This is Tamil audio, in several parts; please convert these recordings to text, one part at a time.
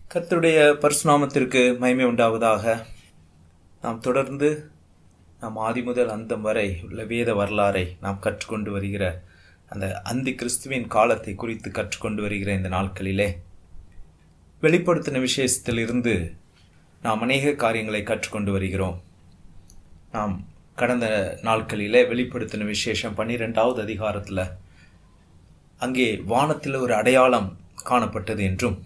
கர்த்தருடைய பரிசுநாமத்திற்கு மகிமை உண்டாவதாக நாம் தொடர்ந்து நாம் ஆதி முதல் அந்தம் வரை உள்ள வேத வரலாறை நாம் கற்றுக்கொண்டு வருகிற அந்த அந்தி கிறிஸ்துவின் காலத்தை குறித்து கற்றுக்கொண்டு வருகிற இந்த நாட்களிலே வெளிப்படுத்தின விஷயத்திலிருந்து நாம் அநேக காரியங்களை கற்றுக்கொண்டு வருகிறோம் நாம் கடந்த நாட்களிலே வெளிப்படுத்தின விசேஷம் பன்னிரெண்டாவது அதிகாரத்தில் அங்கே வானத்தில் ஒரு அடையாளம் காணப்பட்டது என்றும்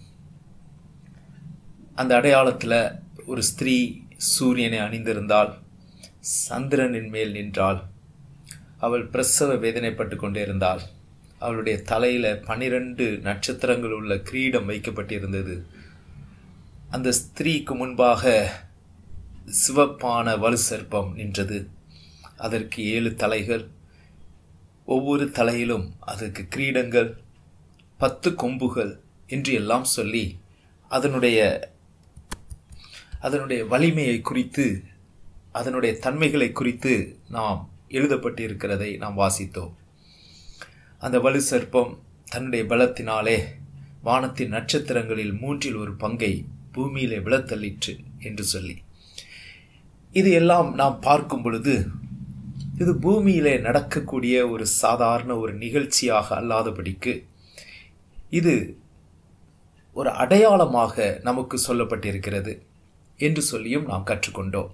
அந்த அடையாளத்தில் ஒரு ஸ்திரீ சூரியனை அணிந்திருந்தால் சந்திரனின் மேல் நின்றாள் அவள் பிரசவ வேதனைப்பட்டு கொண்டிருந்தாள் அவளுடைய தலையில பனிரெண்டு நட்சத்திரங்கள் உள்ள கிரீடம் வைக்கப்பட்டிருந்தது அந்த ஸ்திரீக்கு முன்பாக சிவப்பான வலு சர்ப்பம் நின்றது அதற்கு ஏழு தலைகள் ஒவ்வொரு தலையிலும் அதற்கு கிரீடங்கள் பத்து கொம்புகள் என்று எல்லாம் சொல்லி அதனுடைய அதனுடைய வலிமையை குறித்து அதனுடைய தன்மைகளை குறித்து நாம் எழுதப்பட்டிருக்கிறதை நாம் வாசித்தோம் அந்த வலு சர்ப்பம் தன்னுடைய பலத்தினாலே வானத்தின் நட்சத்திரங்களில் மூன்றில் ஒரு பங்கை பூமியிலே விழத்தள்ளிற்று என்று சொல்லி இது எல்லாம் நாம் பார்க்கும் பொழுது இது பூமியிலே நடக்கக்கூடிய ஒரு சாதாரண ஒரு நிகழ்ச்சியாக அல்லாதபடிக்கு இது ஒரு அடையாளமாக நமக்கு சொல்லப்பட்டிருக்கிறது என்று சொல்லியும் நாம் கற்றுக்கொண்டோம்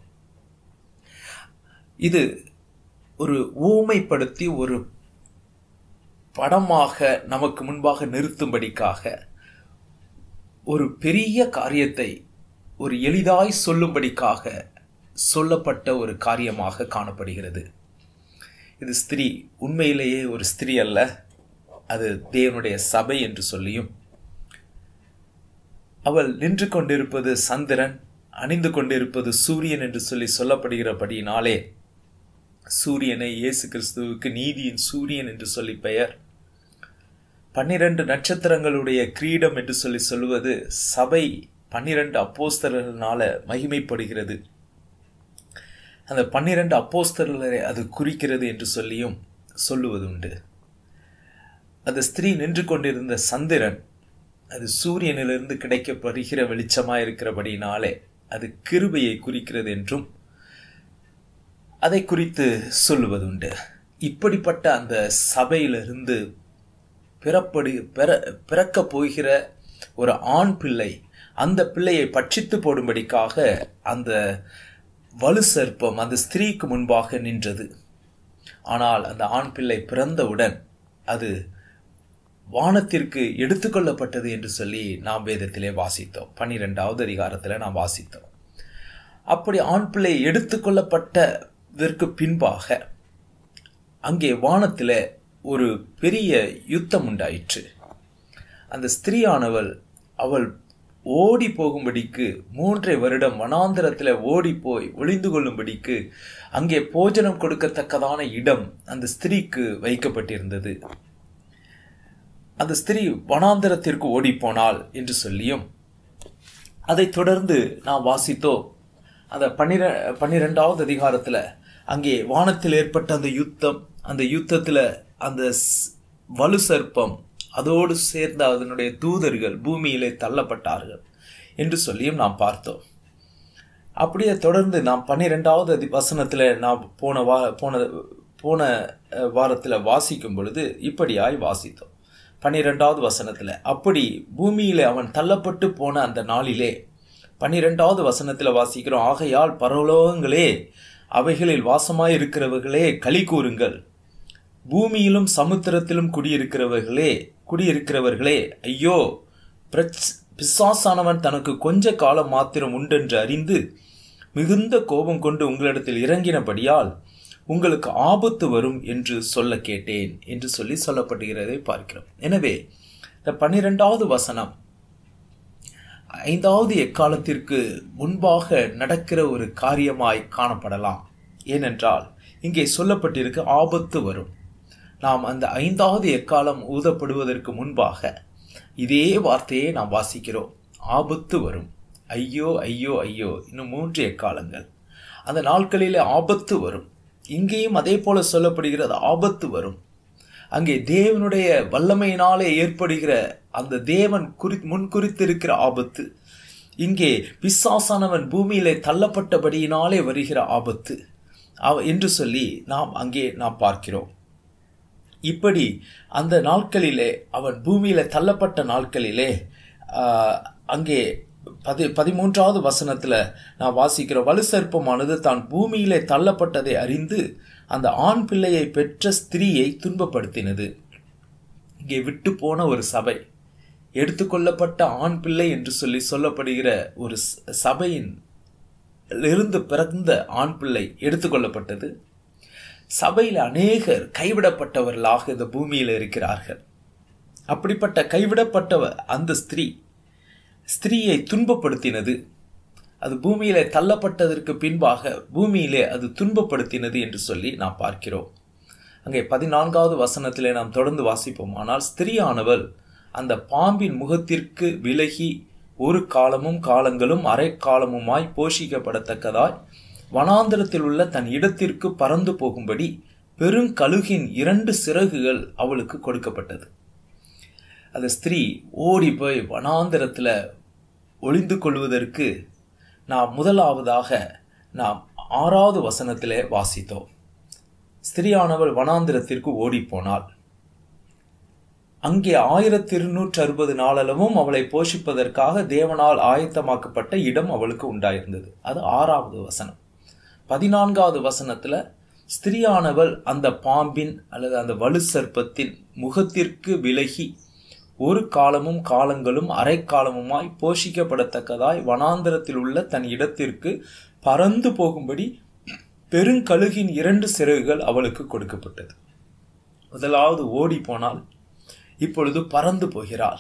இது ஒரு ஊமைப்படுத்தி ஒரு படமாக நமக்கு முன்பாக நிறுத்தும்படிக்காக ஒரு பெரிய காரியத்தை ஒரு எளிதாய் சொல்லும்படிக்காக சொல்லப்பட்ட ஒரு காரியமாக காணப்படுகிறது இது ஸ்திரீ உண்மையிலேயே ஒரு ஸ்திரீ அல்ல அது தேவனுடைய சபை என்று சொல்லியும் அவள் நின்று கொண்டிருப்பது சந்திரன் அணிந்து கொண்டிருப்பது சூரியன் என்று சொல்லி சொல்லப்படுகிறபடியினாலே சூரியனை இயேசு கிறிஸ்துவுக்கு நீதியின் சூரியன் என்று சொல்லி பெயர் பன்னிரண்டு நட்சத்திரங்களுடைய கிரீடம் என்று சொல்லி சொல்லுவது சபை பன்னிரண்டு அப்போஸ்தர்களால மகிமைப்படுகிறது அந்த பன்னிரண்டு அப்போஸ்தர்களை அது குறிக்கிறது என்று சொல்லியும் சொல்லுவது உண்டு அந்த ஸ்திரீ நின்று கொண்டிருந்த சந்திரன் அது சூரியனிலிருந்து கிடைக்கப்படுகிற வெளிச்சமாக இருக்கிறபடினாலே அது கிருபையை குறிக்கிறது என்றும் அதை குறித்து சொல்லுவதுண்டு இப்படிப்பட்ட அந்த சபையிலிருந்து பிறப்படு பிற பிறக்க போகிற ஒரு ஆண் பிள்ளை அந்த பிள்ளையை பட்சித்து போடும்படிக்காக அந்த வலு சர்ப்பம் அந்த ஸ்திரீக்கு முன்பாக நின்றது ஆனால் அந்த ஆண் பிள்ளை பிறந்தவுடன் அது வானத்திற்கு எடுத்துக்கொள்ளப்பட்டது என்று சொல்லி நாம் வேதத்திலே வாசித்தோம் பன்னிரெண்டாவது அதிகாரத்தில் நாம் வாசித்தோம் அப்படி ஆண் பிள்ளை எடுத்துக்கொள்ளப்பட்டதற்கு பின்பாக அங்கே வானத்தில் ஒரு பெரிய யுத்தம் உண்டாயிற்று அந்த ஸ்திரீயானவள் அவள் ஓடி போகும்படிக்கு மூன்றை வருடம் வனாந்திரத்தில் ஓடி போய் ஒளிந்து கொள்ளும்படிக்கு அங்கே போஜனம் கொடுக்கத்தக்கதான இடம் அந்த ஸ்திரீக்கு வைக்கப்பட்டிருந்தது அந்த ஸ்திரீ வனாந்திரத்திற்கு ஓடி போனாள் என்று சொல்லியும் அதைத் தொடர்ந்து நாம் வாசித்தோம் அந்த பன்னிர பன்னிரெண்டாவது அதிகாரத்தில் அங்கே வானத்தில் ஏற்பட்ட அந்த யுத்தம் அந்த யுத்தத்தில் அந்த வலு சர்ப்பம் அதோடு சேர்ந்த அதனுடைய தூதர்கள் பூமியிலே தள்ளப்பட்டார்கள் என்று சொல்லியும் நாம் பார்த்தோம் அப்படியே தொடர்ந்து நாம் பன்னிரெண்டாவது அதி வசனத்தில் நாம் போன வா போன போன வாரத்தில் வாசிக்கும் பொழுது இப்படியாய் வாசித்தோம் பன்னிரெண்டாவது வசனத்தில் அப்படி பூமியிலே அவன் தள்ளப்பட்டு போன அந்த நாளிலே பன்னிரெண்டாவது வசனத்தில் வாசிக்கிறோம் ஆகையால் பரலோகங்களே அவைகளில் வாசமாய் இருக்கிறவர்களே களி கூறுங்கள் பூமியிலும் சமுத்திரத்திலும் குடியிருக்கிறவர்களே குடியிருக்கிறவர்களே ஐயோ பிசாசானவன் தனக்கு கொஞ்ச காலம் மாத்திரம் உண்டென்று அறிந்து மிகுந்த கோபம் கொண்டு உங்களிடத்தில் இறங்கினபடியால் உங்களுக்கு ஆபத்து வரும் என்று சொல்ல கேட்டேன் என்று சொல்லி சொல்லப்படுகிறதை பார்க்கிறோம் எனவே இந்த பன்னிரெண்டாவது வசனம் ஐந்தாவது எக்காலத்திற்கு முன்பாக நடக்கிற ஒரு காரியமாய் காணப்படலாம் ஏனென்றால் இங்கே சொல்லப்பட்டிருக்க ஆபத்து வரும் நாம் அந்த ஐந்தாவது எக்காலம் ஊதப்படுவதற்கு முன்பாக இதே வார்த்தையை நாம் வாசிக்கிறோம் ஆபத்து வரும் ஐயோ ஐயோ ஐயோ இன்னும் மூன்று எக்காலங்கள் அந்த நாட்களிலே ஆபத்து வரும் இங்கேயும் அதே போல சொல்லப்படுகிறது ஆபத்து வரும் அங்கே தேவனுடைய வல்லமையினாலே ஏற்படுகிற அந்த தேவன் குறி முன்குறித்திருக்கிற ஆபத்து இங்கே பிசாசானவன் பூமியிலே தள்ளப்பட்டபடியினாலே வருகிற ஆபத்து அவ என்று சொல்லி நாம் அங்கே நாம் பார்க்கிறோம் இப்படி அந்த நாட்களிலே அவன் பூமியில தள்ளப்பட்ட நாட்களிலே ஆஹ், அங்கே பதி பதிமூன்றாவது வசனத்துல நான் வாசிக்கிற வலு சர்ப்பமானது தான் பூமியிலே தள்ளப்பட்டதை அறிந்து அந்த ஆண் பிள்ளையை பெற்ற ஸ்திரீயை துன்பப்படுத்தினது இங்கே விட்டு போன ஒரு சபை எடுத்துக்கொள்ளப்பட்ட ஆண் பிள்ளை என்று சொல்லி சொல்லப்படுகிற ஒரு ச- சபையின் இருந்து பிறந்த ஆண் பிள்ளை எடுத்துக்கொள்ளப்பட்டது சபையில் அநேகர் கைவிடப்பட்டவர்களாக இந்த பூமியில் இருக்கிறார்கள் அப்படிப்பட்ட கைவிடப்பட்டவ அந்த ஸ்திரீ ஸ்திரீயை துன்பப்படுத்தினது அது பூமியிலே தள்ளப்பட்டதற்கு பின்பாக பூமியிலே அது துன்பப்படுத்தினது என்று சொல்லி நாம் பார்க்கிறோம் அங்கே பதினான்காவது வசனத்திலே நாம் தொடர்ந்து வாசிப்போம் ஆனால் ஸ்திரீயானவள் அந்த பாம்பின் முகத்திற்கு விலகி ஒரு காலமும் காலங்களும் அரை காலமுமாய் போஷிக்கப்படத்தக்கதாய் வனாந்திரத்தில் உள்ள தன் இடத்திற்கு பறந்து போகும்படி பெருங்கழுகின் இரண்டு சிறகுகள் அவளுக்கு கொடுக்கப்பட்டது அந்த ஸ்திரீ ஓடி போய் வனாந்திரத்தில் ஒளிந்து கொள்வதற்கு நாம் முதலாவதாக நாம் ஆறாவது வசனத்திலே வாசித்தோம் ஸ்திரியானவள் வனாந்திரத்திற்கு ஓடிப்போனாள் அங்கே ஆயிரத்தி இருநூற்றி அறுபது நாளளவும் அவளை போஷிப்பதற்காக தேவனால் ஆயத்தமாக்கப்பட்ட இடம் அவளுக்கு உண்டாயிருந்தது அது ஆறாவது வசனம் பதினான்காவது வசனத்துல ஸ்திரியானவள் அந்த பாம்பின் அல்லது அந்த வலு சர்ப்பத்தின் முகத்திற்கு விலகி ஒரு காலமும் காலங்களும் அரை காலமுமாய் போஷிக்கப்படத்தக்கதாய் வனாந்தரத்தில் உள்ள தன் இடத்திற்கு பறந்து போகும்படி பெருங்கழுகின் இரண்டு சிறகுகள் அவளுக்கு கொடுக்கப்பட்டது முதலாவது ஓடி போனால் இப்பொழுது பறந்து போகிறாள்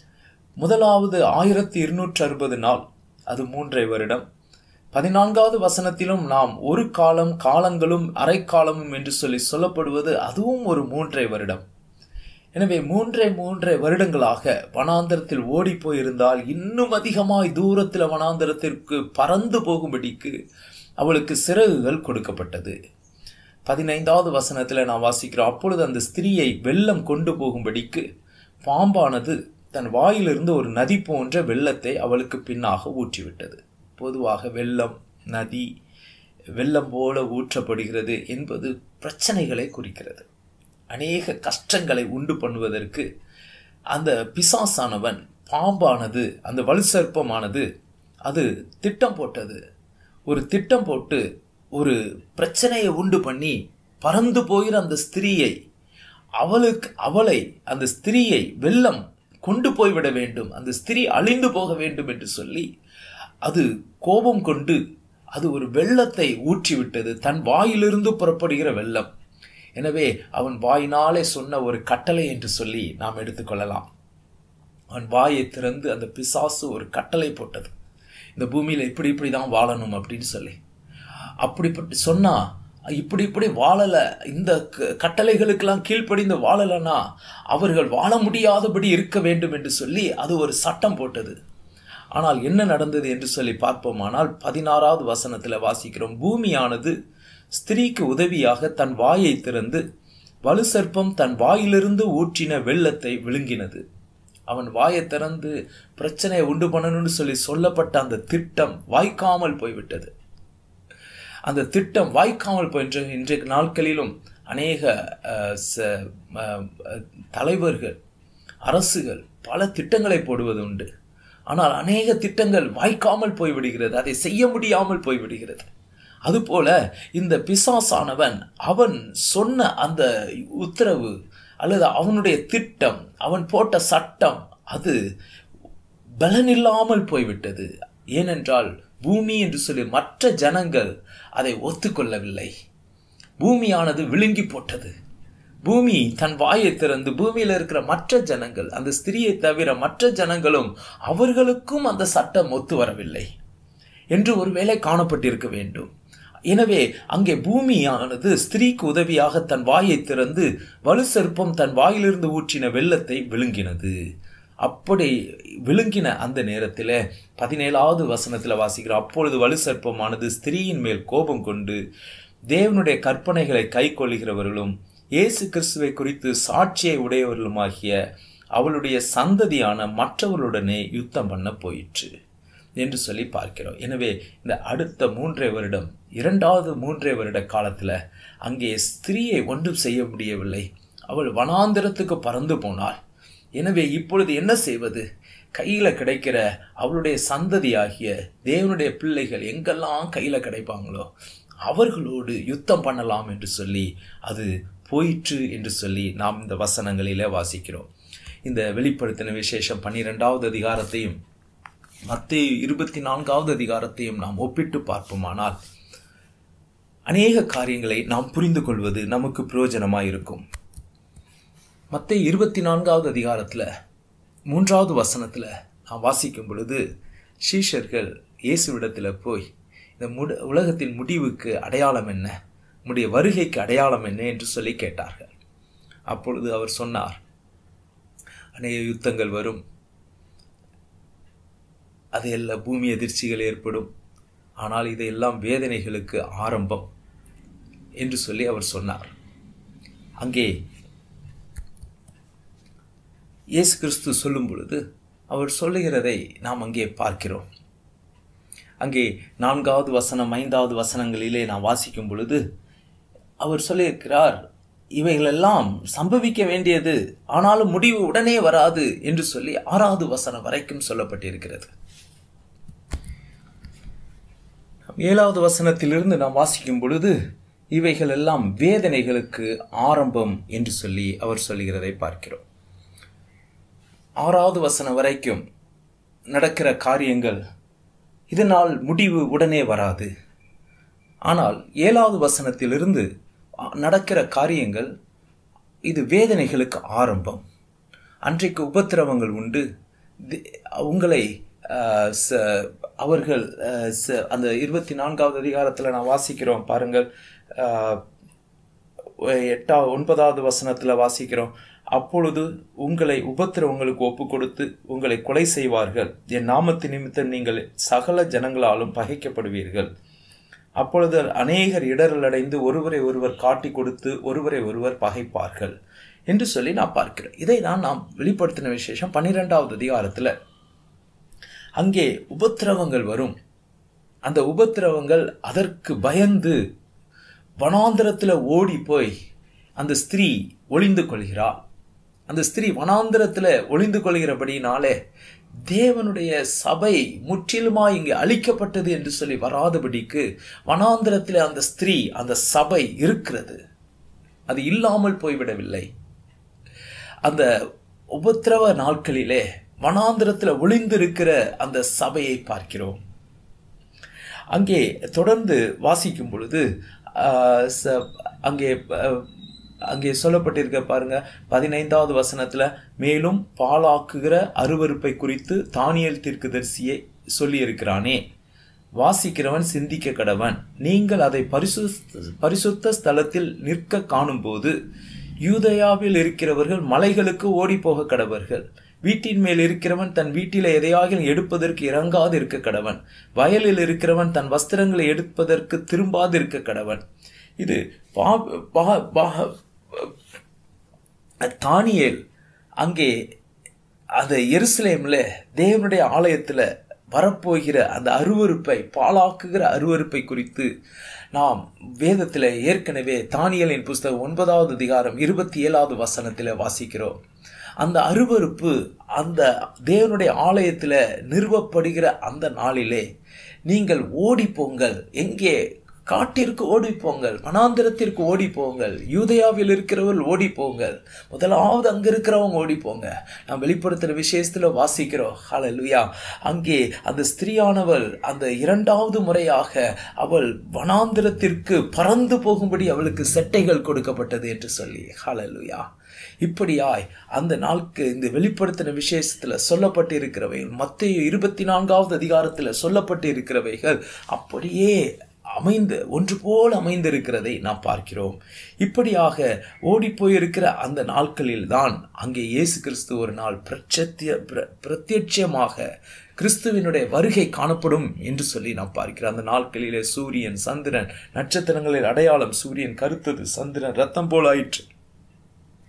முதலாவது ஆயிரத்தி இருநூற்றி அறுபது நாள் அது மூன்றை வருடம் பதினான்காவது வசனத்திலும் நாம் ஒரு காலம் காலங்களும் அரை காலமும் என்று சொல்லி சொல்லப்படுவது அதுவும் ஒரு மூன்றை வருடம் எனவே மூன்றை மூன்றை வருடங்களாக வனாந்தரத்தில் ஓடி போயிருந்தால் இன்னும் அதிகமாய் தூரத்தில் வனாந்தரத்திற்கு பறந்து போகும்படிக்கு அவளுக்கு சிறகுகள் கொடுக்கப்பட்டது பதினைந்தாவது வசனத்துல நான் வாசிக்கிறோம் அப்பொழுது அந்த ஸ்திரீயை வெள்ளம் கொண்டு போகும்படிக்கு பாம்பானது தன் வாயிலிருந்து ஒரு நதி போன்ற வெள்ளத்தை அவளுக்கு பின்னாக ஊற்றிவிட்டது பொதுவாக வெள்ளம் நதி வெள்ளம் போல ஊற்றப்படுகிறது என்பது பிரச்சனைகளை குறிக்கிறது அநேக கஷ்டங்களை உண்டு பண்ணுவதற்கு அந்த பிசாசானவன் பாம்பானது அந்த வலுசர்ப்பமானது அது திட்டம் போட்டது ஒரு திட்டம் போட்டு ஒரு பிரச்சனையை உண்டு பண்ணி பறந்து போகிற அந்த ஸ்திரீயை அவளுக்கு அவளை அந்த ஸ்திரீயை வெள்ளம் கொண்டு போய்விட வேண்டும் அந்த ஸ்திரீ அழிந்து போக வேண்டும் என்று சொல்லி அது கோபம் கொண்டு அது ஒரு வெள்ளத்தை ஊற்றிவிட்டது தன் வாயிலிருந்து புறப்படுகிற வெள்ளம் எனவே அவன் வாயினாலே சொன்ன ஒரு கட்டளை என்று சொல்லி நாம் எடுத்துக்கொள்ளலாம் அவன் வாயை திறந்து அந்த பிசாசு ஒரு கட்டளை போட்டது இந்த பூமியில இப்படி இப்படி தான் வாழணும் அப்படின்னு சொல்லி அப்படிப்பட்டு சொன்னா இப்படி இப்படி வாழல இந்த க- கட்டளைகளுக்கெல்லாம் கீழ்ப்படிந்து வாழலைன்னா அவர்கள் வாழ முடியாதபடி இருக்க வேண்டும் என்று சொல்லி அது ஒரு சட்டம் போட்டது ஆனால் என்ன நடந்தது என்று சொல்லி பார்ப்போமானால் பதினாறாவது வசனத்தில் வாசிக்கிறோம் பூமியானது ஸ்திரீக்கு உதவியாக தன் வாயை திறந்து வலுசர்ப்பம் தன் வாயிலிருந்து ஊற்றின வெள்ளத்தை விழுங்கினது அவன் வாயை திறந்து பிரச்சனையை உண்டு பண்ணணும்னு சொல்லி சொல்லப்பட்ட அந்த திட்டம் வாய்க்காமல் போய்விட்டது அந்த திட்டம் வாய்க்காமல் போயின்ற இன்றைய நாட்களிலும் அநேக அஹ், ச- அஹ், அஹ், தலைவர்கள் அரசுகள் பல திட்டங்களை போடுவது உண்டு ஆனால் அநேக திட்டங்கள் வாய்க்காமல் போய்விடுகிறது அதை செய்ய முடியாமல் போய்விடுகிறது அதுபோல இந்த பிசாசானவன் அவன் சொன்ன அந்த உத்தரவு அல்லது அவனுடைய திட்டம் அவன் போட்ட சட்டம் அது பலனில்லாமல் போய்விட்டது ஏனென்றால் பூமி என்று சொல்லி மற்ற ஜனங்கள் அதை ஒத்துக்கொள்ளவில்லை பூமியானது விழுங்கி போட்டது பூமி தன் வாயை திறந்து பூமியில் இருக்கிற மற்ற ஜனங்கள் அந்த ஸ்திரியை தவிர மற்ற ஜனங்களும் அவர்களுக்கும் அந்த சட்டம் ஒத்து வரவில்லை என்று ஒருவேளை காணப்பட்டிருக்க வேண்டும் எனவே அங்கே பூமியானது ஸ்திரீக்கு உதவியாக தன் வாயை திறந்து வலு சர்ப்பம் தன் வாயிலிருந்து ஊற்றின வெள்ளத்தை விழுங்கினது அப்படி விழுங்கின அந்த நேரத்தில் பதினேழாவது வசனத்தில் வாசிக்கிறோம் அப்பொழுது வலு சர்ப்பமானது ஸ்திரீயின் மேல் கோபம் கொண்டு தேவனுடைய கற்பனைகளை கை கொள்ளுகிறவர்களும் இயேசு கிறிஸ்துவை குறித்து சாட்சியை உடையவர்களுமாகிய அவளுடைய சந்ததியான மற்றவர்களுடனே யுத்தம் பண்ண போயிற்று என்று சொல்லி பார்க்கிறோம் எனவே இந்த அடுத்த மூன்றே வருடம் இரண்டாவது மூன்றே வருட காலத்துல அங்கே ஸ்திரீயை ஒன்றும் செய்ய முடியவில்லை அவள் வனாந்திரத்துக்கு பறந்து போனாள் எனவே இப்பொழுது என்ன செய்வது கையில கிடைக்கிற அவளுடைய சந்ததியாகிய தேவனுடைய பிள்ளைகள் எங்கெல்லாம் கையில கிடைப்பாங்களோ அவர்களோடு யுத்தம் பண்ணலாம் என்று சொல்லி அது போயிற்று என்று சொல்லி நாம் இந்த வசனங்களிலே வாசிக்கிறோம் இந்த வெளிப்படுத்தின விசேஷம் பன்னிரெண்டாவது அதிகாரத்தையும் மத்திய இருபத்தி நான்காவது அதிகாரத்தையும் நாம் ஒப்பிட்டு பார்ப்போமானால் அநேக காரியங்களை நாம் புரிந்து கொள்வது நமக்கு பிரயோஜனமாயிருக்கும் மத்திய இருபத்தி நான்காவது அதிகாரத்துல மூன்றாவது வசனத்துல நாம் வாசிக்கும் பொழுது சீஷர்கள் இயேசுவிடத்துல போய் இந்த முட உலகத்தின் முடிவுக்கு அடையாளம் என்ன உம்முடைய வருகைக்கு அடையாளம் என்ன என்று சொல்லி கேட்டார்கள் அப்பொழுது அவர் சொன்னார் அநேக யுத்தங்கள் வரும் அதையெல்லாம் பூமி எதிர்ச்சிகள் ஏற்படும் ஆனால் இதையெல்லாம் வேதனைகளுக்கு ஆரம்பம் என்று சொல்லி அவர் சொன்னார் அங்கே இயேசு கிறிஸ்து சொல்லும் பொழுது அவர் சொல்லுகிறதை நாம் அங்கே பார்க்கிறோம் அங்கே நான்காவது வசனம் ஐந்தாவது வசனங்களிலே நாம் வாசிக்கும் பொழுது அவர் சொல்லியிருக்கிறார் இவைகளெல்லாம் சம்பவிக்க வேண்டியது ஆனாலும் முடிவு உடனே வராது என்று சொல்லி ஆறாவது வசனம் வரைக்கும் சொல்லப்பட்டிருக்கிறது ஏழாவது வசனத்திலிருந்து நாம் வாசிக்கும் பொழுது இவைகள் எல்லாம் வேதனைகளுக்கு ஆரம்பம் என்று சொல்லி அவர் சொல்லுகிறதை பார்க்கிறோம் ஆறாவது வசனம் வரைக்கும் நடக்கிற காரியங்கள் இதனால் முடிவு உடனே வராது ஆனால் ஏழாவது வசனத்திலிருந்து நடக்கிற காரியங்கள் இது வேதனைகளுக்கு ஆரம்பம் அன்றைக்கு உபத்திரவங்கள் உண்டு உங்களை அவர்கள் அந்த இருபத்தி நான்காவது அதிகாரத்தில் நான் வாசிக்கிறோம் பாருங்கள் எட்டா ஒன்பதாவது வசனத்தில் வாசிக்கிறோம் அப்பொழுது உங்களை உபத்திரவங்களுக்கு ஒப்பு கொடுத்து உங்களை கொலை செய்வார்கள் என் நாமத்து நிமித்தம் நீங்கள் சகல ஜனங்களாலும் பகைக்கப்படுவீர்கள் அப்பொழுது அநேகர் இடரல் அடைந்து ஒருவரை ஒருவர் காட்டி கொடுத்து ஒருவரை ஒருவர் பகைப்பார்கள் என்று சொல்லி நான் பார்க்கிறேன் இதை தான் நாம் வெளிப்படுத்தின விசேஷம் பன்னிரெண்டாவது அதிகாரத்தில் அங்கே உபத்திரவங்கள் வரும் அந்த உபத்திரவங்கள் அதற்கு பயந்து வனாந்திரத்தில் ஓடி போய் அந்த ஸ்திரீ ஒளிந்து கொள்கிறாள் அந்த ஸ்திரீ வனாந்திரத்தில் ஒளிந்து கொள்கிறபடினாலே தேவனுடைய சபை முற்றிலுமாய் இங்கே அழிக்கப்பட்டது என்று சொல்லி வராதபடிக்கு வனாந்திரத்தில் அந்த ஸ்திரீ அந்த சபை இருக்கிறது அது இல்லாமல் போய்விடவில்லை அந்த உபத்திரவ நாட்களிலே வனாந்திரத்தில் ஒளிந்திருக்கிற அந்த சபையை பார்க்கிறோம் அங்கே தொடர்ந்து வாசிக்கும் பொழுது அங்கே அங்கே சொல்லப்பட்டிருக்க பாருங்க பதினைந்தாவது வசனத்துல மேலும் பாலாக்குகிற அருவறுப்பை குறித்து தானியல் தீர்க்கதரிசியை சொல்லி இருக்கிறானே வாசிக்கிறவன் சிந்திக்க கடவன் நீங்கள் அதை பரிசு பரிசுத்த ஸ்தலத்தில் நிற்க காணும்போது யூதயாவில் இருக்கிறவர்கள் மலைகளுக்கு ஓடி போக கடவர்கள் வீட்டின் மேல் இருக்கிறவன் தன் வீட்டில எதையாக எடுப்பதற்கு இறங்காது இருக்க கடவன் வயலில் இருக்கிறவன் தன் வஸ்திரங்களை எடுப்பதற்கு திரும்பாது இருக்க கடவன் இது தானியல் அங்கே அந்த எருசலேம்ல தேவனுடைய ஆலயத்துல வரப்போகிற அந்த அருவறுப்பை பாலாக்குகிற அருவறுப்பை குறித்து நாம் வேதத்தில் ஏற்கனவே தானியலின் புஸ்தகம் ஒன்பதாவது அதிகாரம் இருபத்தி ஏழாவது வசனத்தில் வாசிக்கிறோம் அந்த அருவறுப்பு அந்த தேவனுடைய ஆலயத்தில் நிறுவப்படுகிற அந்த நாளிலே நீங்கள் ஓடி போங்கள் எங்கே காட்டிற்கு ஓடி போங்கள் வனாந்திரத்திற்கு ஓடி போங்கள் யூதயாவில் இருக்கிறவர்கள் ஓடி போங்கள் முதலாவது அங்க இருக்கிறவங்க ஓடி போங்க நாம் வெளிப்படுத்துகிற விசேஷத்துல வாசிக்கிறோம் ஹalleluya அங்கே அந்த ஸ்திரீயானவள் அந்த இரண்டாவது முறையாக அவள் வனாந்திரத்திற்கு பறந்து போகும்படி அவளுக்கு செட்டைகள் கொடுக்கப்பட்டது என்று சொல்லி ஹalleluya இப்படியாய் அந்த நாளுக்கு இந்த வெளிப்படுத்தின விசேஷத்துல சொல்லப்பட்டு இருக்கிறவைகள் மத்திய இருபத்தி நான்காவது அதிகாரத்துல சொல்லப்பட்டு இருக்கிறவைகள் அப்படியே அமைந்து ஒன்று போல் அமைந்திருக்கிறதை நாம் பார்க்கிறோம் இப்படியாக ஓடி போயிருக்கிற அந்த நாட்களில் தான் அங்கே இயேசு கிறிஸ்து ஒரு நாள் பிரச்சத்திய பிரத்யட்சமாக கிறிஸ்துவினுடைய வருகை காணப்படும் என்று சொல்லி நாம் பார்க்கிறோம் அந்த நாட்களிலே சூரியன் சந்திரன் நட்சத்திரங்களில் அடையாளம் சூரியன் கருத்தது சந்திரன் ரத்தம் போல் ஆயிற்று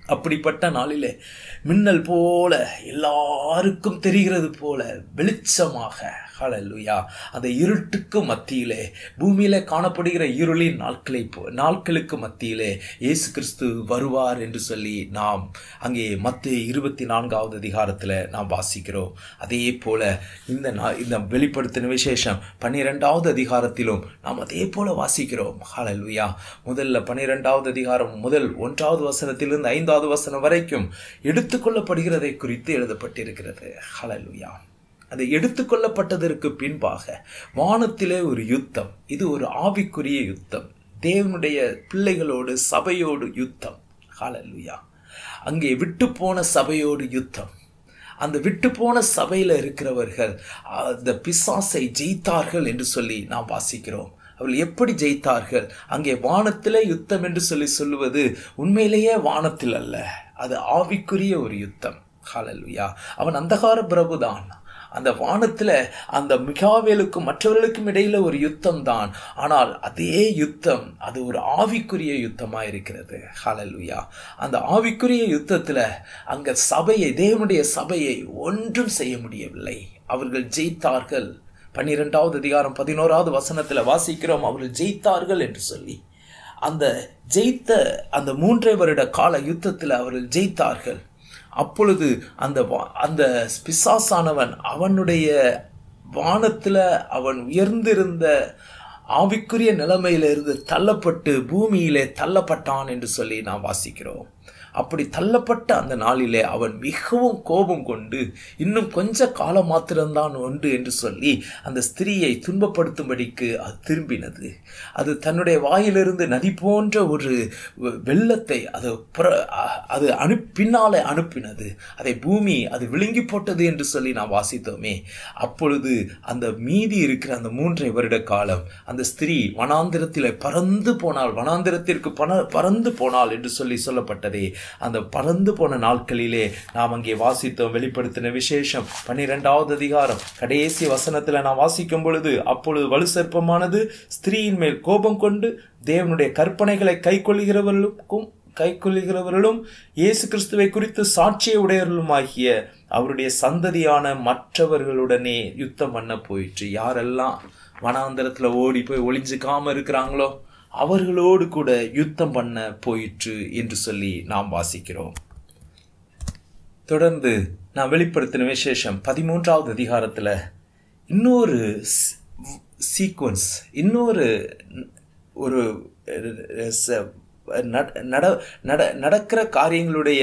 அப்படிப்பட்ட நாளிலே மின்னல் போல எல்லாருக்கும் தெரிகிறது போல வெளிச்சமாக ஹalleluya அந்த இருட்டுக்கு மத்தியிலே பூமியிலே காணப்படுகிற இருளின் நாட்களை போ நாட்களுக்கு மத்தியிலே இயேசு கிறிஸ்து வருவார் என்று சொல்லி நாம் அங்கே மத்திய இருபத்தி நான்காவது அதிகாரத்தில் நாம் வாசிக்கிறோம் அதே போல இந்த நா இந்த வெளிப்படுத்தின விசேஷம் பன்னிரெண்டாவது அதிகாரத்திலும் நாம் அதே போல வாசிக்கிறோம் ஹalleluya முதல்ல பன்னிரெண்டாவது அதிகாரம் முதல் ஒன்றாவது வசனத்திலிருந்து ஐந்தாவது வசனம் வரைக்கும் எடுத்துக்கொள்ளப்படுகிறதை குறித்து எழுதப்பட்டிருக்கிறது ஹalleluya அது எடுத்துக்கொள்ளப்பட்டதற்கு பின்பாக வானத்திலே ஒரு யுத்தம் இது ஒரு ஆவிக்குரிய யுத்தம் தேவனுடைய பிள்ளைகளோடு சபையோடு யுத்தம் ஹalleluya அங்கே விட்டு போன சபையோடு யுத்தம் அந்த விட்டு போன சபையில் இருக்கிறவர்கள் அந்த பிசாசை ஜெயித்தார்கள் என்று சொல்லி நாம் வாசிக்கிறோம் அவர்கள் எப்படி ஜெயித்தார்கள் அங்கே வானத்திலே யுத்தம் என்று சொல்லி சொல்லுவது உண்மையிலேயே வானத்தில் அல்ல அது ஆவிக்குரிய ஒரு யுத்தம் ஹalleluya அவன் அந்தகார பிரபுதான் அந்த வானத்தில் அந்த மிகாவேலுக்கும் மற்றவர்களுக்கும் இடையில ஒரு யுத்தம் தான் ஆனால் அதே யுத்தம் அது ஒரு ஆவிக்குரிய யுத்தமா இருக்கிறது ஹalleluya அந்த ஆவிக்குரிய யுத்தத்தில் அங்க சபையை தேவனுடைய சபையை ஒன்றும் செய்ய முடியவில்லை அவர்கள் ஜெயித்தார்கள் பன்னிரெண்டாவது அதிகாரம் பதினோராவது வசனத்தில் வாசிக்கிறோம் அவர்கள் ஜெயித்தார்கள் என்று சொல்லி அந்த ஜெயித்த அந்த மூன்றே வருட கால யுத்தத்தில் அவர்கள் ஜெயித்தார்கள் அப்பொழுது அந்த அந்த பிசாசானவன் அவனுடைய வானத்தில் அவன் உயர்ந்திருந்த ஆவிக்குரிய நிலைமையிலிருந்து தள்ளப்பட்டு பூமியிலே தள்ளப்பட்டான் என்று சொல்லி நாம் வாசிக்கிறோம் அப்படி தள்ளப்பட்ட அந்த நாளிலே அவன் மிகவும் கோபம் கொண்டு இன்னும் கொஞ்ச காலம் மாத்திரம்தான் உண்டு என்று சொல்லி அந்த ஸ்திரீயை துன்பப்படுத்தும்படிக்கு அது திரும்பினது அது தன்னுடைய வாயிலிருந்து நதி போன்ற ஒரு வெள்ளத்தை அது புற அது அனு பின்னாலே அனுப்பினது அதை பூமி அது விழுங்கி போட்டது என்று சொல்லி நாம் வாசித்தோமே அப்பொழுது அந்த மீதி இருக்கிற அந்த மூன்றை வருட காலம் அந்த ஸ்திரீ வனாந்திரத்தில் பறந்து போனால் வனாந்திரத்திற்கு பண பறந்து போனால் என்று சொல்லி சொல்லப்பட்டதே அந்த பறந்து போன நாட்களிலே நாம் அங்கே வாசித்தோம் வெளிப்படுத்தின விசேஷம் பன்னிரெண்டாவது அதிகாரம் கடைசி வசனத்தில் நான் வாசிக்கும் பொழுது அப்பொழுது வலு சர்ப்பமானது ஸ்திரீயின் மேல் கோபம் கொண்டு தேவனுடைய கற்பனைகளை கை கொள்கிறவர்களுக்கும் கை கொள்கிறவர்களும் இயேசு கிறிஸ்துவை குறித்து சாட்சிய உடையவர்களுமாகிய அவருடைய சந்ததியான மற்றவர்களுடனே யுத்தம் பண்ண போயிற்று யாரெல்லாம் வனாந்தரத்தில் ஓடி போய் ஒளிஞ்சுக்காம இருக்கிறாங்களோ அவர்களோடு கூட யுத்தம் பண்ண போயிற்று என்று சொல்லி நாம் வாசிக்கிறோம் தொடர்ந்து நான் வெளிப்படுத்தின விசேஷம் பதிமூன்றாவது அதிகாரத்தில் இன்னொரு சீக்வன்ஸ் இன்னொரு ஒரு நட நட நடக்கிற காரியங்களுடைய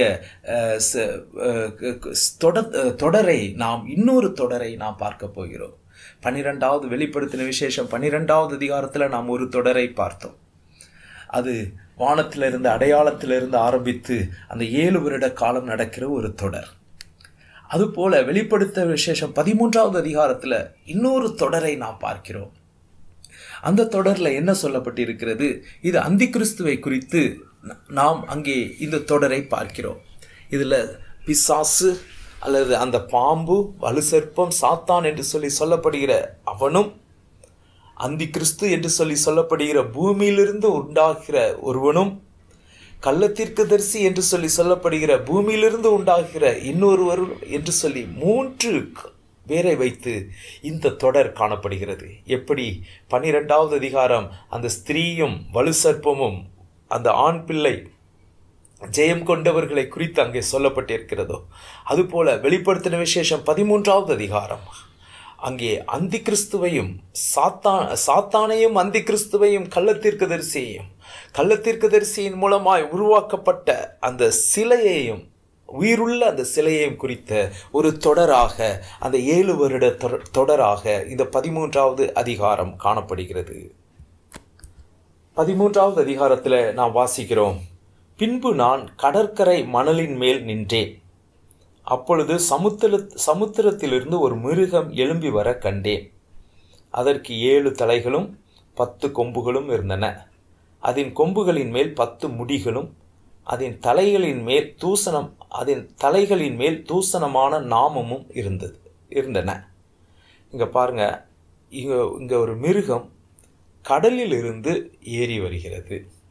தொடரை நாம் இன்னொரு தொடரை நாம் பார்க்க போகிறோம் பன்னிரெண்டாவது வெளிப்படுத்தின விசேஷம் பன்னிரெண்டாவது அதிகாரத்தில் நாம் ஒரு தொடரை பார்த்தோம் அது வானத்திலிருந்து அடையாளத்திலிருந்து ஆரம்பித்து அந்த ஏழு வருட காலம் நடக்கிற ஒரு தொடர் அதுபோல வெளிப்படுத்த விசேஷம் பதிமூன்றாவது அதிகாரத்தில் இன்னொரு தொடரை நாம் பார்க்கிறோம் அந்த தொடரில் என்ன சொல்லப்பட்டிருக்கிறது இது அந்தி கிறிஸ்துவை குறித்து நாம் அங்கே இந்த தொடரை பார்க்கிறோம் இதில் பிசாசு அல்லது அந்த பாம்பு வலு சர்ப்பம் சாத்தான் என்று சொல்லி சொல்லப்படுகிற அவனும் அந்தி கிறிஸ்து என்று சொல்லி சொல்லப்படுகிற பூமியிலிருந்து உண்டாகிற ஒருவனும் கள்ளத்தீர்க்கதரிசி என்று சொல்லி சொல்லப்படுகிற பூமியிலிருந்து உண்டாகிற இன்னொருவர் என்று சொல்லி மூன்று பேரை வைத்து இந்த தொடர் காணப்படுகிறது எப்படி பன்னிரெண்டாவது அதிகாரம் அந்த ஸ்திரீயும் வலு சர்ப்பமும் அந்த ஆண் பிள்ளை ஜெயம் கொண்டவர்களை குறித்து அங்கே சொல்லப்பட்டிருக்கிறதோ அதுபோல வெளிப்படுத்தின விசேஷம் பதிமூன்றாவது அதிகாரம் அங்கே அந்தி கிறிஸ்துவையும் சாத்தான் சாத்தானையும் அந்தி கிறிஸ்துவையும் கள்ளத்தீர்க்கதரிசியையும் கள்ளத்தீர்க்கதரிசியின் மூலமாய் உருவாக்கப்பட்ட அந்த சிலையையும் உயிருள்ள அந்த சிலையையும் குறித்த ஒரு தொடராக அந்த ஏழு வருட தொடராக இந்த பதிமூன்றாவது அதிகாரம் காணப்படுகிறது பதிமூன்றாவது அதிகாரத்தில் நாம் வாசிக்கிறோம் பின்பு நான் கடற்கரை மணலின் மேல் நின்றேன் அப்பொழுது சமுத்திர சமுத்திரத்திலிருந்து ஒரு மிருகம் எழும்பி வர கண்டேன் அதற்கு ஏழு தலைகளும் பத்து கொம்புகளும் இருந்தன அதன் கொம்புகளின் மேல் பத்து முடிகளும் அதன் தலைகளின் மேல் தூசணம் அதன் தலைகளின் மேல் தூசணமான நாமமும் இருந்தது இருந்தன இங்க பாருங்க இங்க இங்க ஒரு மிருகம் கடலில் இருந்து ஏறி வருகிறது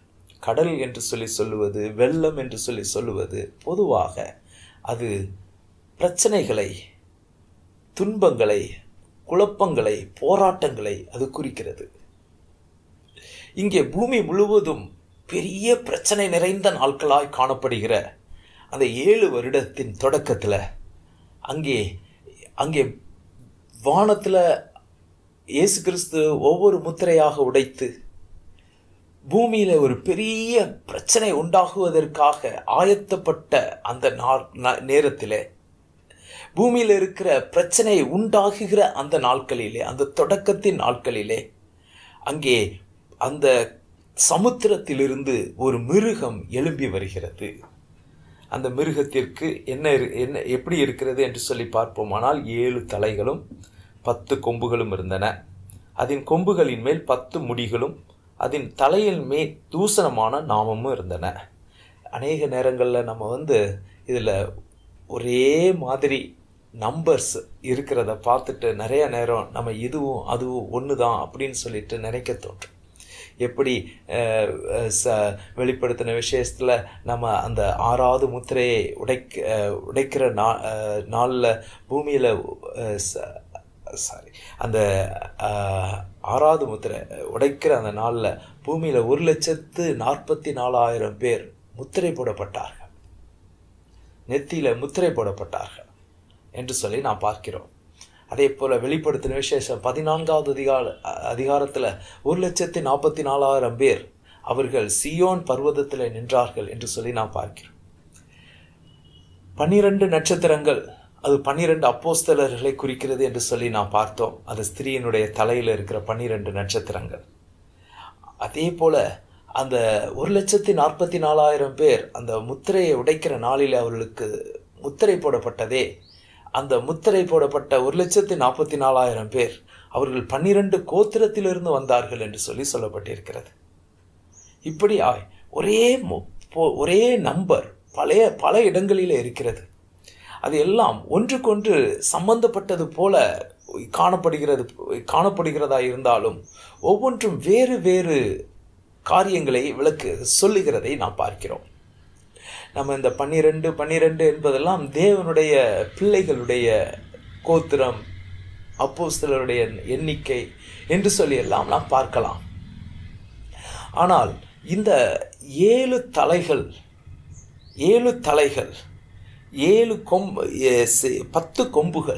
கடல் என்று சொல்லி சொல்லுவது வெள்ளம் என்று சொல்லி சொல்லுவது பொதுவாக அது பிரச்சனைகளை துன்பங்களை குழப்பங்களை போராட்டங்களை அது குறிக்கிறது இங்கே பூமி முழுவதும் பெரிய பிரச்சனை நிறைந்த நாட்களாய் காணப்படுகிற அந்த ஏழு வருடத்தின் தொடக்கத்தில் அங்கே அங்கே வானத்தில் இயேசு கிறிஸ்து ஒவ்வொரு முத்திரையாக உடைத்து பூமியில் ஒரு பெரிய பிரச்சனை உண்டாகுவதற்காக ஆயத்தப்பட்ட அந்த நேரத்தில் பூமியில் இருக்கிற பிரச்சனை உண்டாகுகிற அந்த நாட்களிலே அந்த தொடக்கத்தின் நாட்களிலே அங்கே அந்த சமுத்திரத்திலிருந்து ஒரு மிருகம் எழும்பி வருகிறது அந்த மிருகத்திற்கு என்ன என்ன எப்படி இருக்கிறது என்று சொல்லி பார்ப்போமானால் ஏழு தலைகளும் பத்து கொம்புகளும் இருந்தன அதன் கொம்புகளின் மேல் பத்து முடிகளும் அதன் தலையின் மேல் தூசணமான நாமமும் இருந்தன அநேக நேரங்களில் நம்ம வந்து இதில் ஒரே மாதிரி நம்பர்ஸ் இருக்கிறத பார்த்துட்டு நிறைய நேரம் நம்ம இதுவும் அதுவும் ஒன்று தான் அப்படின்னு சொல்லிட்டு நினைக்க தோன்றும் எப்படி ச வெளிப்படுத்தின விஷயத்தில் நம்ம அந்த ஆறாவது முத்திரையை உடைக்க உடைக்கிற நா நாளில் பூமியில் சாரி அந்த ஆறாவது முத்திரை உடைக்கிற அந்த நாளில் பூமியில் ஒரு லட்சத்து நாற்பத்தி நாலாயிரம் பேர் முத்திரை போடப்பட்டார்கள் நெத்தியில் முத்திரை போடப்பட்டார்கள் என்று சொல்லி நாம் பார்க்கிறோம் அதே போல் வெளிப்படுத்தின விசேஷம் பதினான்காவது அதிகார அதிகாரத்தில் ஒரு லட்சத்தி நாற்பத்தி நாலாயிரம் பேர் அவர்கள் சியோன் பர்வதத்தில் நின்றார்கள் என்று சொல்லி நாம் பார்க்கிறோம் பன்னிரண்டு நட்சத்திரங்கள் அது பன்னிரண்டு அப்போஸ்தலர்களை குறிக்கிறது என்று சொல்லி நாம் பார்த்தோம் அது ஸ்திரீயினுடைய தலையில் இருக்கிற பன்னிரண்டு நட்சத்திரங்கள் அதே போல அந்த ஒரு லட்சத்தி நாற்பத்தி நாலாயிரம் பேர் அந்த முத்திரையை உடைக்கிற நாளில் அவர்களுக்கு முத்திரை போடப்பட்டதே அந்த முத்திரை போடப்பட்ட ஒரு லட்சத்தி நாற்பத்தி நாலாயிரம் பேர் அவர்கள் பன்னிரண்டு கோத்திரத்திலிருந்து வந்தார்கள் என்று சொல்லி சொல்லப்பட்டிருக்கிறது இப்படி ஒரே ஒரே நம்பர் பழைய பல இடங்களில் இருக்கிறது அது எல்லாம் ஒன்றுக்கொன்று சம்பந்தப்பட்டது போல காணப்படுகிறது காணப்படுகிறதா இருந்தாலும் ஒவ்வொன்றும் வேறு வேறு காரியங்களை விளக்கு சொல்லுகிறதை நாம் பார்க்கிறோம் நம்ம இந்த பன்னிரெண்டு பன்னிரெண்டு என்பதெல்லாம் தேவனுடைய பிள்ளைகளுடைய கோத்திரம் அப்போ சிலருடைய எண்ணிக்கை என்று சொல்லி எல்லாம் நாம் பார்க்கலாம் ஆனால் இந்த ஏழு தலைகள் ஏழு தலைகள் ஏழு கொம்பு பத்து கொம்புகள்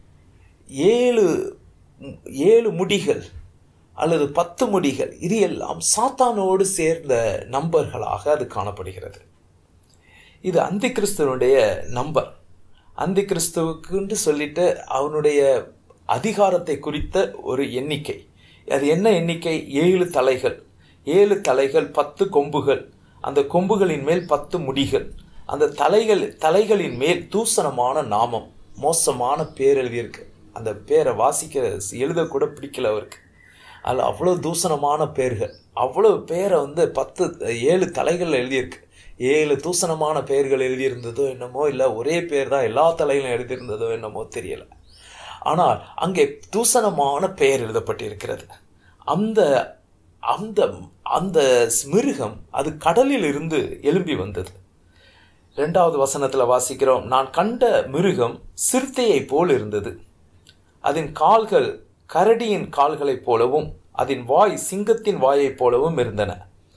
ஏழு ஏழு முடிகள் அல்லது பத்து முடிகள் இது எல்லாம் சாத்தானோடு சேர்ந்த நம்பர்களாக அது காணப்படுகிறது இது அந்தி கிறிஸ்துவனுடைய நம்பர் அந்தி கிறிஸ்துவுக்குன்னு சொல்லிட்டு அவனுடைய அதிகாரத்தை குறித்த ஒரு எண்ணிக்கை அது என்ன எண்ணிக்கை ஏழு தலைகள் ஏழு தலைகள் பத்து கொம்புகள் அந்த கொம்புகளின் மேல் பத்து முடிகள் அந்த தலைகள் தலைகளின் மேல் தூசணமான நாமம் மோசமான பேர் எழுதியிருக்கு அந்த பேரை வாசிக்க எழுதக்கூட பிடிக்கல அவருக்கு அதில் அவ்வளோ தூசணமான பேர்கள் அவ்வளோ பேரை வந்து பத்து ஏழு தலைகள் எழுதியிருக்கு ஏழு தூசணமான பெயர்கள் எழுதியிருந்ததோ என்னமோ இல்லை ஒரே பேர் தான் எல்லா தலையிலும் எழுதியிருந்ததோ என்னமோ தெரியல ஆனால் அங்கே தூசணமான பெயர் எழுதப்பட்டிருக்கிறது அந்த அந்த அந்த மிருகம் அது கடலில் இருந்து எழும்பி வந்தது ரெண்டாவது வசனத்தில் வாசிக்கிறோம் நான் கண்ட மிருகம் சிறுத்தையை போல் இருந்தது அதன் கால்கள் கரடியின் கால்களைப் போலவும் அதன் வாய் சிங்கத்தின் வாயைப் போலவும் இருந்தன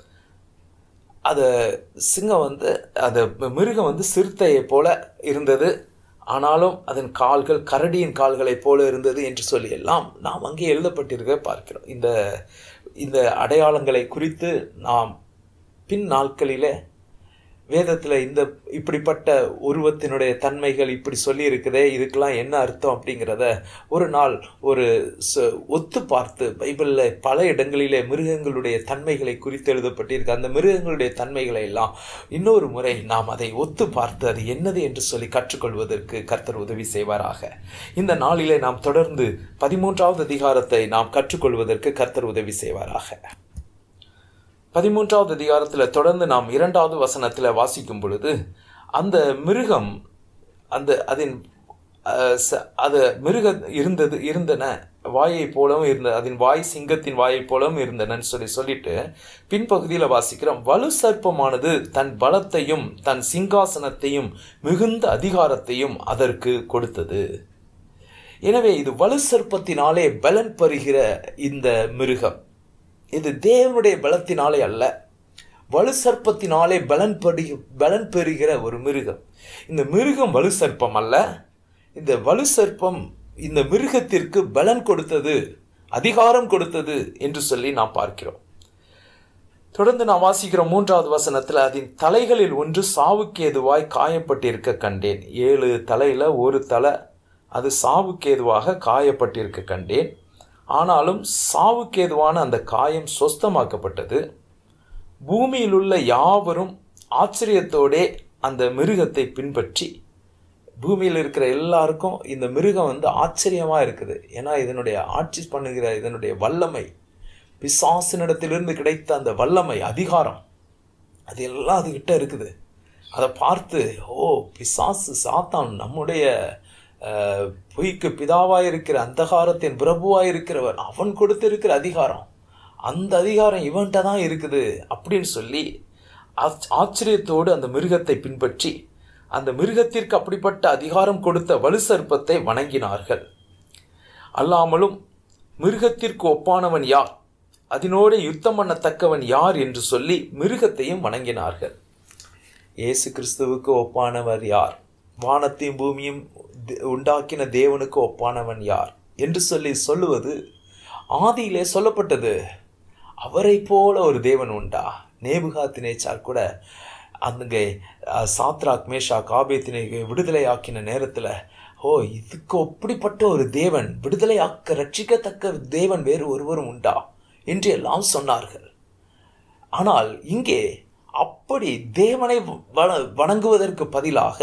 அது சிங்கம் வந்து அந்த மிருகம் வந்து சிறுத்தையை போல இருந்தது ஆனாலும் அதன் கால்கள் கரடியின் கால்களைப் போல இருந்தது என்று சொல்லி எல்லாம் நாம் அங்கே எழுதப்பட்டிருக்க பார்க்கிறோம் இந்த இந்த அடையாளங்களை குறித்து நாம் பின் நாட்களிலே வேதத்தில் இந்த இப்படிப்பட்ட உருவத்தினுடைய தன்மைகள் இப்படி சொல்லி இருக்குதே இதுக்கெல்லாம் என்ன அர்த்தம் அப்படிங்கிறத ஒரு நாள் ஒரு ஒத்து பார்த்து பைபிளில் பல இடங்களிலே மிருகங்களுடைய தன்மைகளை குறித்து எழுதப்பட்டிருக்கு அந்த மிருகங்களுடைய தன்மைகளை எல்லாம் இன்னொரு முறை நாம் அதை ஒத்து பார்த்து அது என்னது என்று சொல்லி கற்றுக்கொள்வதற்கு கர்த்தர் உதவி செய்வாராக இந்த நாளிலே நாம் தொடர்ந்து பதிமூன்றாவது அதிகாரத்தை நாம் கற்றுக்கொள்வதற்கு கர்த்தர் உதவி செய்வாராக பதிமூன்றாவது அதிகாரத்தில் தொடர்ந்து நாம் இரண்டாவது வசனத்தில் வாசிக்கும் பொழுது அந்த மிருகம் அந்த அதன் அது மிருக இருந்தது இருந்தன வாயை போலவும் இருந்த அதன் வாய் சிங்கத்தின் வாயை போலவும் இருந்தனன்னு சொல்லி சொல்லிட்டு பின்பகுதியில் வாசிக்கிறோம் வலு சர்ப்பமானது தன் பலத்தையும் தன் சிங்காசனத்தையும் மிகுந்த அதிகாரத்தையும் அதற்கு கொடுத்தது எனவே இது வலு சர்ப்பத்தினாலே பலன் பெறுகிற இந்த மிருகம் இது தேவனுடைய பலத்தினாலே அல்ல வலு சர்ப்பத்தினாலே பலன் பெறு பலன் பெறுகிற ஒரு மிருகம் இந்த மிருகம் வலு சர்ப்பம் அல்ல இந்த வலு சர்ப்பம் இந்த மிருகத்திற்கு பலன் கொடுத்தது அதிகாரம் கொடுத்தது என்று சொல்லி நாம் பார்க்கிறோம் தொடர்ந்து நாம் வாசிக்கிறோம் மூன்றாவது வசனத்தில் அதன் தலைகளில் ஒன்று சாவுக்கு ஏதுவாய் காயப்பட்டிருக்க கண்டேன் ஏழு தலையில ஒரு தலை அது சாவுக்கேதுவாக காயப்பட்டிருக்க கண்டேன் ஆனாலும் சாவுக்கேதுவான அந்த காயம் சொஸ்தமாக்கப்பட்டது பூமியில் உள்ள யாவரும் ஆச்சரியத்தோடே அந்த மிருகத்தை பின்பற்றி பூமியில் இருக்கிற எல்லாருக்கும் இந்த மிருகம் வந்து ஆச்சரியமா இருக்குது ஏன்னா இதனுடைய ஆட்சி பண்ணுகிற இதனுடைய வல்லமை பிசாசினிடத்திலிருந்து கிடைத்த அந்த வல்லமை அதிகாரம் அது எல்லாம் அதுகிட்ட இருக்குது அதை பார்த்து ஓ பிசாசு சாத்தான் நம்முடைய அஹ், பொய்க்கு பிதாவாய் இருக்கிற அந்தகாரத்தின் பிரபுவாய் இருக்கிறவர் அவன் கொடுத்திருக்கிற அதிகாரம் அந்த அதிகாரம் இவன்கிட்ட தான் இருக்குது அப்படின்னு சொல்லி ஆச்ச- ஆச்சரியத்தோடு அந்த மிருகத்தை பின்பற்றி அந்த மிருகத்திற்கு அப்படிப்பட்ட அதிகாரம் கொடுத்த வலு சர்ப்பத்தை வணங்கினார்கள் அல்லாமலும் மிருகத்திற்கு ஒப்பானவன் யார் அதனோடு யுத்தம் பண்ணத்தக்கவன் யார் என்று சொல்லி மிருகத்தையும் வணங்கினார்கள் இயேசு கிறிஸ்துவுக்கு ஒப்பானவர் யார் வானத்தையும் பூமியும் தி- உண்டாக்கின தேவனுக்கு ஒப்பானவன் யார் என்று சொல்லி சொல்லுவது ஆதியிலே சொல்லப்பட்டது அவரை போல ஒரு தேவன் உண்டா நேபுகாத் நேச்சார் கூட அங்கே அஹ், சாத்ராக் மேஷாக் ஆபேத்தினை விடுதலை ஆக்கின நேரத்தில் ஓ இதுக்கு அப்படிப்பட்ட ஒரு தேவன் விடுதலையாக்க ரட்சிக்கத்தக்க தேவன் வேறு ஒருவரும் உண்டா என்று எல்லாம் சொன்னார்கள் ஆனால் இங்கே அப்படி தேவனை வண- வணங்குவதற்கு பதிலாக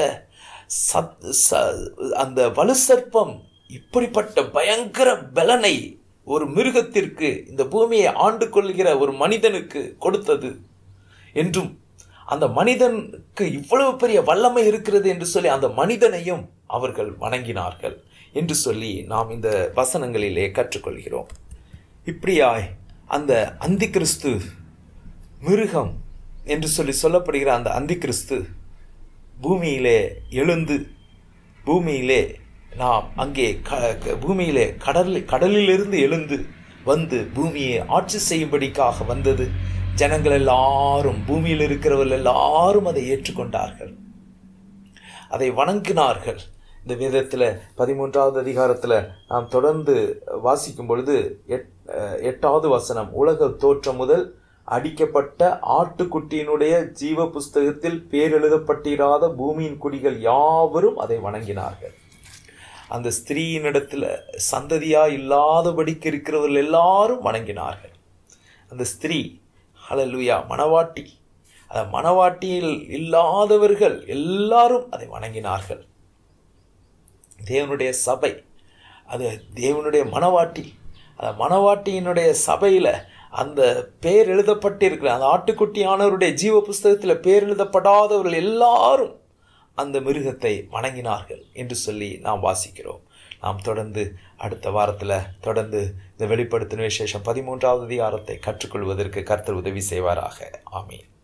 சத் ச- அந்த வலு சர்ப்பம் இப்படிப்பட்ட பயங்கர பலனை ஒரு மிருகத்திற்கு இந்த பூமியை ஆண்டு கொள்கிற ஒரு மனிதனுக்கு கொடுத்தது என்றும் அந்த மனிதனுக்கு இவ்வளவு பெரிய வல்லமை இருக்கிறது என்று சொல்லி அந்த மனிதனையும் அவர்கள் வணங்கினார்கள் என்று சொல்லி நாம் இந்த வசனங்களிலே கற்றுக்கொள்கிறோம் இப்படியாய் அந்த அந்திகிறிஸ்து மிருகம் என்று சொல்லி சொல்லப்படுகிற அந்த அந்திகிறிஸ்து பூமியிலே எழுந்து பூமியிலே நாம் அங்கே க க- பூமியிலே கடலில் கடலிலிருந்து எழுந்து வந்து பூமியை ஆட்சி செய்யும்படிக்காக வந்தது ஜனங்கள் எல்லாரும் பூமியில் இருக்கிறவர்கள் எல்லாரும் அதை ஏற்றுக்கொண்டார்கள் அதை வணங்கினார்கள் இந்த வேதத்தில் பதிமூன்றாவது அதிகாரத்தில் நாம் தொடர்ந்து வாசிக்கும் பொழுது எட் அஹ், எட்டாவது வசனம் உலக தோற்றம் முதல் அடிக்கப்பட்ட ஆட்டுக்குட்டியினுடைய ஜீவ புஸ்தகத்தில் பேரெழுதப்பட்டிராத பூமியின் குடிகள் யாவரும் அதை வணங்கினார்கள் அந்த ஸ்திரீயினிடத்துல சந்ததியா இல்லாதபடிக்கு இருக்கிறவர்கள் எல்லாரும் வணங்கினார்கள் அந்த ஸ்திரீ ஹalleluya மணவாட்டி அந்த மணவாட்டியில் இல்லாதவர்கள் எல்லாரும் அதை வணங்கினார்கள் தேவனுடைய சபை அது தேவனுடைய மணவாட்டி அந்த மணவாட்டியினுடைய சபையில் அந்த பேர் எழுதப்பட்டிருக்கிற அந்த ஆட்டுக்குட்டியானவருடைய ஜீவ புஸ்தகத்தில் பேர் எழுதப்படாதவர்கள் எல்லாரும் அந்த மிருகத்தை வணங்கினார்கள் என்று சொல்லி நாம் வாசிக்கிறோம் நாம் தொடர்ந்து அடுத்த வாரத்தில் தொடர்ந்து இந்த வெளிப்படுத்தின விசேஷம் பதிமூன்றாவது அதிகாரத்தை கற்றுக்கொள்வதற்கு கர்த்தர் உதவி செய்வாராக ஆமீன்